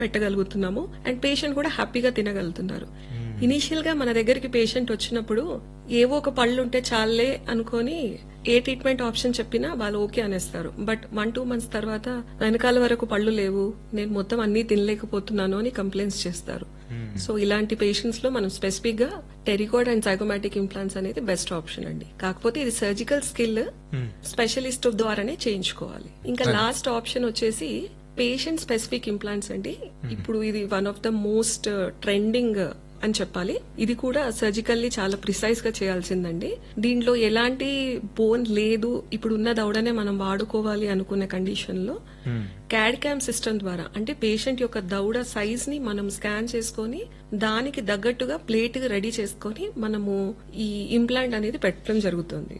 పెట్టగలుగుతున్నాము and patient కూడా హ్యాపీగా తినగలుగుతున్నారు initial గా మన దగ్గరికి పేషెంట్ వచ్చినప్పుడు ఏవో ఒక పళ్ళు ఉంటే చాలే అనుకొని ఏ ట్రీట్మెంట్ ఆప్షన్ చెప్పినా వాళ్ళు ఓకే అనేస్తారు బట్ వన్ టూ మంత్స్ తర్వాత వెనకాల వరకు పళ్ళు లేవు నేను మొత్తం అన్ని తినలేకపోతున్నాను అని కంప్లైంట్స్ చేస్తారు సో ఇలాంటి పేషెంట్స్ లో మనం స్పెసిఫిక్ గా టెరికోడ్ అండ్ సైకోమాటిక్ ఇంప్లాంట్స్ అనేది బెస్ట్ ఆప్షన్ అండి కాకపోతే ఇది సర్జికల్ స్కిల్ స్పెషలిస్ట్ ద్వారానే చేయించుకోవాలి ఇంకా లాస్ట్ ఆప్షన్ వచ్చేసి పేషెంట్ స్పెసిఫిక్ ఇంప్లాంట్స్ అండి ఇప్పుడు ఇది one of the most trending అని చెప్పాలి ఇది కూడా సర్జికల్లీ చాలా ప్రిసైజ్ గా చేయాల్సిందండి దీంట్లో ఎలాంటి బోన్ లేదు ఇప్పుడు ఉన్న దవడనే మనం వాడుకోవాలి అనుకునే కండిషన్ లో క్యాడ్ క్యామ్ సిస్టమ్ ద్వారా అంటే పేషెంట్ యొక్క దవడ సైజ్ ని మనం స్కాన్ చేసుకొని దానికి తగ్గట్టుగా ప్లేట్ రెడీ చేసుకొని మనము ఈ ఇంప్లాంట్ అనేది పెట్టడం జరుగుతుంది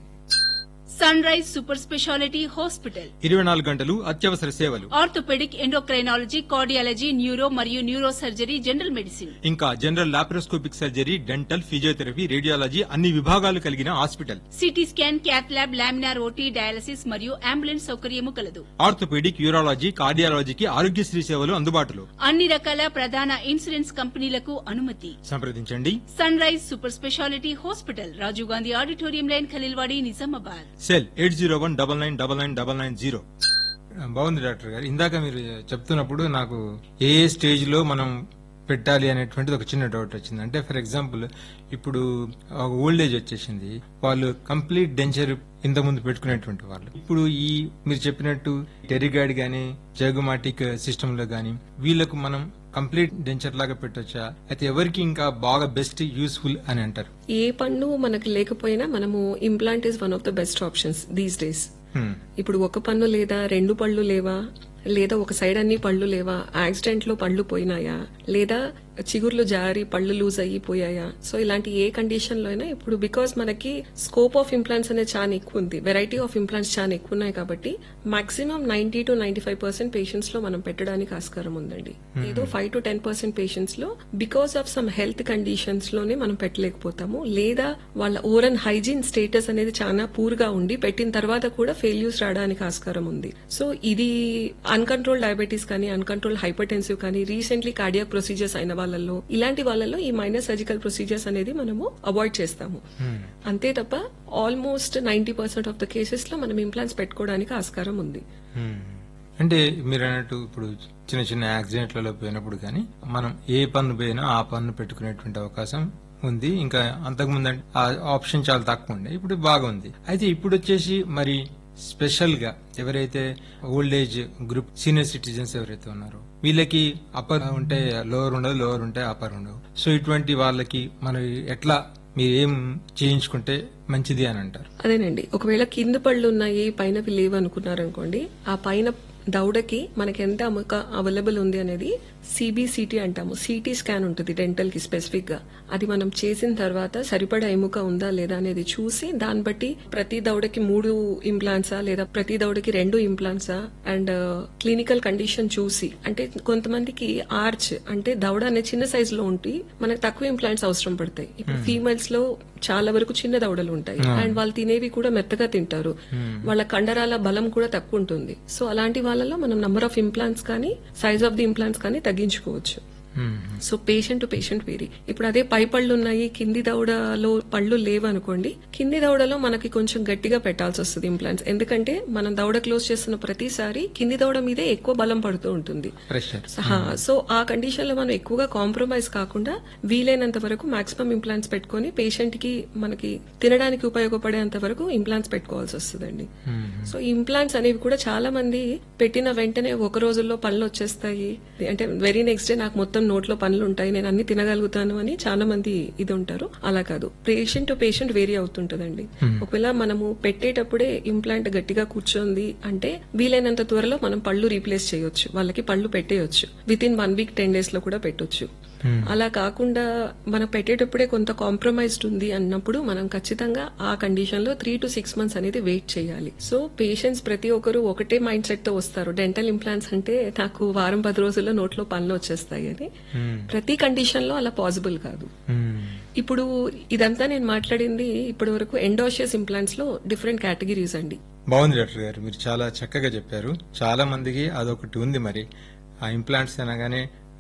Sunrise super speciality hospital ఇరవై నాలుగు గంటలు అత్యవసర సేవలు ఆర్థోపెడిక్ ఎండోక్రైనాలజీ కార్డియాలజీ న్యూరో మరియు న్యూరో సర్జరీ జనరల్ మెడిసిన్ ఇంకా general laparoscopic surgery dental physiotherapy radiology అన్ని విభాగాలు కలిగిన hospital CT scan cath lab laminar OT dialysis మరియు అంబులెన్స్ సౌకర్యము కలదు ఆర్థోపెడిక్ యూరాలజీ కార్డియాలజీకి ఆరోగ్యశ్రీ సేవలు అందుబాటులో అన్ని రకాల ప్రధాన ఇన్సూరెన్స్ కంపెనీలకు అనుమతి సంప్రదించండి Sunrise super speciality hospital Rajiv Gandhi auditorium line Khaleelwadi Nizamabad cell eight zero one double nine double nine double nine zero బాగుంది డాక్టర్ గారు ఇందాక మీరు చెప్తున్నప్పుడు నాకు ఏ ఏ స్టేజ్ లో మనం పెట్టాలి అనేటువంటిది ఒక చిన్న డౌట్ వచ్చింది అంటే ఫర్ ఎగ్జాంపుల్ ఇప్పుడు ఓల్డ్ ఏజ్ వచ్చేసింది వాళ్ళు కంప్లీట్ డెంచర్ ఇంతకుముందు పెట్టుకునేటువంటి వాళ్ళు ఇప్పుడు ఈ మీరు చెప్పినట్టు టెరిగాడ్ గానీ జగమాటిక్ సిస్టమ్ లో గానీ వీళ్ళకు మనం కంప్లీట్ డెంచర్ లాగా పెట్టొచ్చా అయితే ఎవరికి ఇంకా బాగా బెస్ట్ యూస్ఫుల్ అని అంటారు ఏ పన్ను మనకు లేకపోయినా మనము implant is one of the best options these days Hmm. ఇప్పుడు ఒక పన్ను లేదా రెండు పళ్ళు లేవా లేదా ఒక సైడ్ అన్ని పళ్ళు లేవా యాక్సిడెంట్ లో పళ్ళు పోయినాయా లేదా చిగుర్లు జారి పళ్ళు లూజ్ అయిపోయాయా సో ఇలాంటి ఏ కండిషన్ లో అయినా ఇప్పుడు బికాస్ మనకి స్కోప్ ఆఫ్ ఇంప్లాంట్స్ అనేది చాలా ఎక్కువ ఉంది వెరైటీ ఆఫ్ ఇంప్లాంట్స్ చాలా ఎక్కువ ఉన్నాయి కాబట్టి maximum ninety to ninety five percent patients లో మనం పెట్టడానికి ఆస్కారం ఉందండి ఏదో five to ten percent patients లో because of some health conditions లోనే మనం పెట్టలేకపోతాము లేదా వాళ్ళ ఓరల్ హైజీన్ స్టేటస్ అనేది చాలా పూర్ గా ఉండి పెట్టిన తర్వాత కూడా ఫెయిల్యూర్స్ రావడానికి ఆస్కారం ఉంది సో ఇది అన్కంట్రోల్ డయాబెటీస్ కానీ అన్కంట్రోల్ హైపర్ టెన్సివ్ కానీ రీసెంట్లీ కార్డియాక్ ప్రొసీజర్స్ అయిన వాళ్ళల్లో ఇలాంటి వాళ్ళల్లో ఈ మైనర్ సర్జికల్ ప్రొసీజర్స్ అనేది మనము అవాయిడ్ చేస్తాము అంతే తప్ప almost ninety percent of the cases లో మనం ఇంప్లాంట్స్ పెట్టుకోవడానికి ఆస్కారం ఉంది Hmm. అంటే మీరు అన్నట్టు ఇప్పుడు చిన్న చిన్న యాక్సిడెంట్లలో పోయినప్పుడు కానీ మనం ఏ పన్ను పోయినా ఆ పన్ను పెట్టుకునేటువంటి అవకాశం ఉంది ఇంకా అంతకుముందు అంటే ఆ ఆప్షన్ చాలా తక్కువ ఉండే ఇప్పుడు బాగుంది అయితే ఇప్పుడు వచ్చేసి మరి స్పెషల్ గా ఎవరైతే old age group senior citizens ఎవరైతే ఉన్నారో వీళ్ళకి అప్పర్ ఉంటే లోవర్ ఉండదు లోవర్ ఉంటే అప్పర్ ఉండదు సో ఇటువంటి వాళ్ళకి మనం ఎట్లా మీరు ఏం చేయించుకుంటే మంచిది అని అంటారు అదేనండి ఒకవేళ కింద పళ్ళు ఉన్నాయి పైనవి లేవు అనుకున్నారనుకోండి ఆ పైన దౌడకి మనకి ఎంత అమ్మక అవైలబుల్ ఉంది అనేది సిబిసిటీ అంటాము సిటీ స్కాన్ ఉంటుంది డెంటల్ కి స్పెసిఫిక్ గా అది మనం చేసిన తర్వాత సరిపడా ఎముక ఉందా లేదా అనేది చూసి దాన్ని బట్టి ప్రతి దౌడకి మూడు ఇంప్లాంట్సా లేదా ప్రతి దౌడకి రెండు ఇంప్లాంట్సా అండ్ క్లినికల్ కండిషన్ చూసి అంటే కొంతమందికి ఆర్చ్ అంటే దౌడ అనేది చిన్న సైజ్ లో ఉండి మనకు తక్కువ ఇంప్లాంట్స్ అవసరం పడతాయి ఇప్పుడు ఫీమేల్స్ లో చాలా వరకు చిన్న దవడలు ఉంటాయి అండ్ వాళ్ళు తినేవి కూడా మెత్తగా తింటారు వాళ్ళ కండరాల బలం కూడా తక్కువ ఉంటుంది సో అలాంటి వాళ్ళలో మనం నంబర్ ఆఫ్ ఇంప్లాంట్స్ కానీ సైజ్ ఆఫ్ ది ఇంప్లాంట్స్ కానీ తగ్గించుకోవచ్చు Hmm. So patient to patient vary ఇప్పుడు అదే పై పళ్ళు ఉన్నాయి కింది దవడలో పళ్ళు లేవు అనుకోండి కింది దవడలో మనకి కొంచెం గట్టిగా పెట్టాల్సి వస్తుంది ఇంప్లాంట్స్ ఎందుకంటే మనం దవడ క్లోజ్ చేస్తున్న ప్రతిసారి కింది దవడ మీదే ఎక్కువ బలం పడుతూ ఉంటుంది ప్రెషర్ హా, సో ఆ కండిషన్ లో మనం ఎక్కువగా కాంప్రమైజ్ కాకుండా వీలైనంత వరకు మాక్సిమం ఇంప్లాంట్స్ పెట్టుకొని పేషెంట్ కి మనకి తినడానికి ఉపయోగపడేంత వరకు ఇంప్లాంట్స్ పెట్టుకోవాల్సి వస్తుందండి సో ఈ ఇంప్లాంట్స్ అనేవి కూడా చాలా మంది పెట్టిన వెంటనే ఒక రోజుల్లో పనులు వచ్చేస్తాయి అంటే వెరీ నెక్స్ట్ డే నాకు మొత్తం నోట్లో పనులు ఉంటాయి నేను అన్ని తినగలుగుతాను అని చాలా మంది ఇది ఉంటారు అలా కాదు పేషెంట్ టు పేషెంట్ వేరీ అవుతుంటదండి ఒకవేళ మనము పెట్టేటప్పుడే ఇంప్లాంట్ గట్టిగా కూర్చోంది అంటే వీలైనంత త్వరలో మనం పళ్ళు రీప్లేస్ చేయొచ్చు వాళ్ళకి పళ్ళు పెట్టేయొచ్చు within one week ten days లో కూడా పెట్టొచ్చు అలా కాకుండా మనం పెట్టేటప్పుడే కొంత కాంప్రమైజ్డ్ ఉంది అన్నప్పుడు మనం ఖచ్చితంగా ఆ కండిషన్ లో త్రీ టు సిక్స్ మంత్స్ అనేది వెయిట్ చేయాలి సో పేషెంట్స్ ప్రతి ఒక్కరు ఒకటే మైండ్ సెట్ తో వస్తారు డెంటల్ ఇంప్లాంట్స్ అంటే నాకు వారం పది రోజుల్లో నోట్లో పనులు వచ్చేస్తాయి అని ప్రతి కండిషన్ లో అలా పాసిబుల్ కాదు ఇప్పుడు ఇదంతా నేను మాట్లాడింది ఇప్పటి వరకు ఎండోషియస్ ఇంప్లాంట్స్ లో డిఫరెంట్ కేటగిరీస్ అండి బాగుంది డాక్టర్ గారు మీరు చాలా చక్కగా చెప్పారు చాలా మందికి అదొకటి ఉంది మరి ఆ ఇంప్లాంట్స్ అనగానే